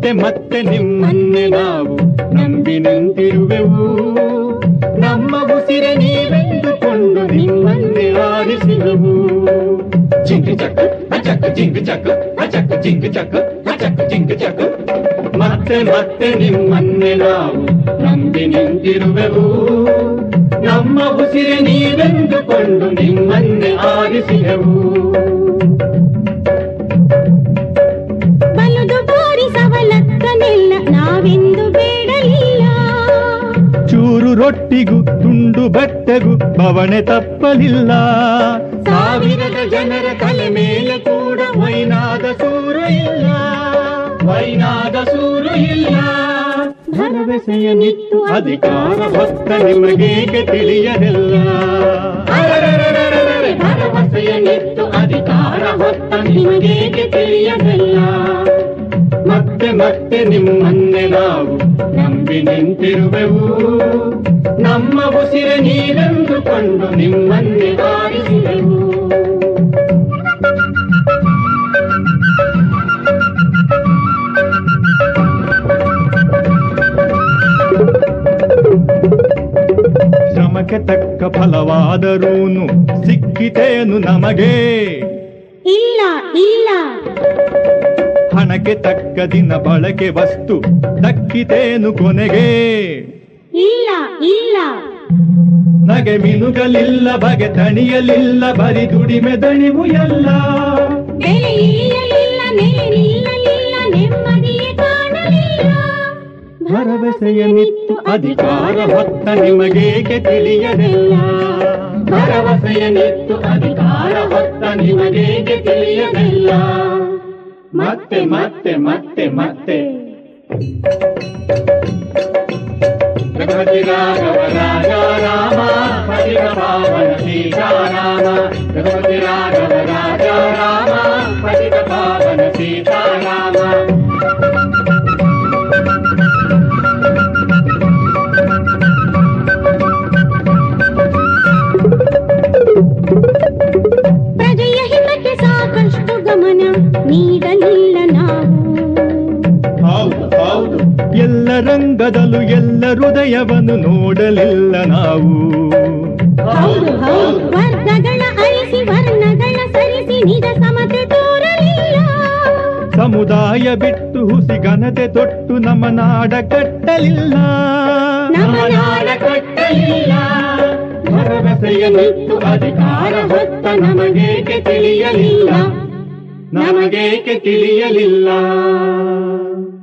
ಮತ್ತೆ ಮತ್ತೆ ನಿಮ್ಮನ್ನೇ ನಾವು ನಂಬಿ ನಿಂತಿರುವೆವು ನಮ್ಮ ಉಸಿರೆ ನೀವೆಂದುಕೊಂಡು ನಿಮ್ಮನ್ನೇ ಆರಿಸಿದವು ಜಿಂಗ್ ಚಕ್ ಅಚಕ್ ಜಿಂಗ್ ಚಕ್ ಅಚಕ್ ಜಿಂಗ್ ಚಕ್ ಅಚಕ್ ಜಿಂಗ್ ಚಕ್ ಮತ್ತೆ ಮತ್ತೆ ನಿಮ್ಮನ್ನೇ ನಾವು ನಂಬಿ ನಿಂತಿರುವೆವು ನಮ್ಮ ಉಸಿರೆ ನೀವೆಂದುಕೊಂಡು ನಿಮ್ಮನ್ನೇ ಆರಿಸಿದೆವು ಬಲುದು ಬಾರಿ ಸವಲತ್ತನೆಲ್ಲ ನಾವೆಂದು ಬೇಡಲಿಲ್ಲ ಚೂರು ರೊಟ್ಟಿಗೂ ತುಂಡು ಬಟ್ಟೆಗೂ ಬವಣೆ ತಪ್ಪಲಿಲ್ಲ ಸಾವಿರದ ಜನರ ತಲೆ ಮೇಲೆ ಕೂಡ ವೈನಾದ ಸೂರು ಇಲ್ಲ ವೈನಾದ ಸೂರು ಇಲ್ಲ ಭರವಸೆಯ ನಿತ್ತು ಅಧಿಕಾರ ಹೊತ್ತ ನಿಮಗೇಕೆ ತಿಳಿಯಲಿಲ್ಲ ಅರರರರರರೆ, ಭರವಸೆಯ ನಿತ್ತು ಅಧಿಕಾರ ಹೊತ್ತ ನಿಮಗೇಕೆ ತಿಳಿಯಲಿಲ್ಲ ಮತ್ತೆ ಮತ್ತೆ ನಿಮ್ಮನ್ನೇ ನಾವು ನಂಬಿ ನಿಂತಿರುವೆವು ನಮ್ಮ ಉಸಿರೆ ನೀರೆಂದುಕೊಂಡು ನಿಮ್ಮನ್ನೇ ಆರಿಸಿದೆವು ಶ್ರಮಕ್ಕೆ ತಕ್ಕ ಫಲವಾದರೂನು ಸಿಕ್ಕಿತೇನು ನಮಗೆ ಇಲ್ಲ ಇಲ್ಲ ಹಣಕ್ಕೆ ತಕ್ಕ ದಿನ ಬಳಕೆ ವಸ್ತು ದಕ್ಕಿತೇನು ಕೊನೆಗೆ ಇಲ್ಲ ಇಲ್ಲ ನಗೆ ಮಿನುಗಲಿಲ್ಲ ಬಗೆ ತಣಿಯಲಿಲ್ಲ ಬರಿ ದುಡಿಮೆ ದಣಿವು ಎಲ್ಲ ಬೆಲೆ ಇಳಿಯಲಿಲ್ಲ ನೆಲೆ ನಿಲ್ಲಲಿಲ್ಲ ನೆಮ್ಮದಿಯೇ ಕಾಣಲಿಲ್ಲ ಭರವಸೆಯ ನಿತ್ತು ಅಧಿಕಾರ ಹೊತ್ತ ನಿಮಗೇಕೆ ತಿಳಿಯಲಿಲ್ಲ ಭರವಸೆಯ ನಿತ್ತು ಅಧಿಕಾರ ಹೊತ್ತ ನಿಮಗೇಕೆ ತಿಳಿಯಲಿಲ್ಲ ಮತ್ತೆ ಮತ್ತೆ ಮತ್ತೆ ಮತ್ತೆ ರಘುಪತಿ ರಾಘವ ರಾಜ ರಾಮ ಪತಿತ ಪಾವನ ಸೀತಾರಾಮ ರಘುಪತಿ ರಾಘವ ರಾಜ ರಾಮ ಪತಿತ ಪಾವನ ಸೀತಾರಾಮ ಪ್ರಜೆಯ ಹಿತಕ್ಕೆ ಸಾಕಷ್ಟು ಗಮನ ನೀಡಲಿಲ್ಲ ನಾವು ಹೌದು ಹೌದು ಎಲ್ಲ ರಂಗದಲ್ಲೂ ಎಲ್ಲ ಹೃದಯವನ್ನು ನೋಡಲಿಲ್ಲ ನಾವು ಹೌದು ಹೌದು ವರ್ಗಗಳ ಅಳಿಸಿ ವರ್ಣಗಳ ಸರಿಸಿ ನಿಜ ಸಮತೆ ತೋರಲಿಲ್ಲ ಸಮುದಾಯ ಬಿಟ್ಟು ಹುಸಿ ಘನತೆ ತೊಟ್ಟು ನಮ್ಮ ನಾಡ ಕಟ್ಟಲಿಲ್ಲ ನಮ್ಮ ನಾಡ ಕಟ್ಟಲಿಲ್ಲ ಭರವಸೆಯ ನಿತ್ತು ಅಧಿಕಾರ ಹೊತ್ತ ನಮಗೇಕೆ ತಿಳಿಯಲಿಲ್ಲ ನಮಗೇಕೆ ತಿಳಿಯಲಿಲ್ಲ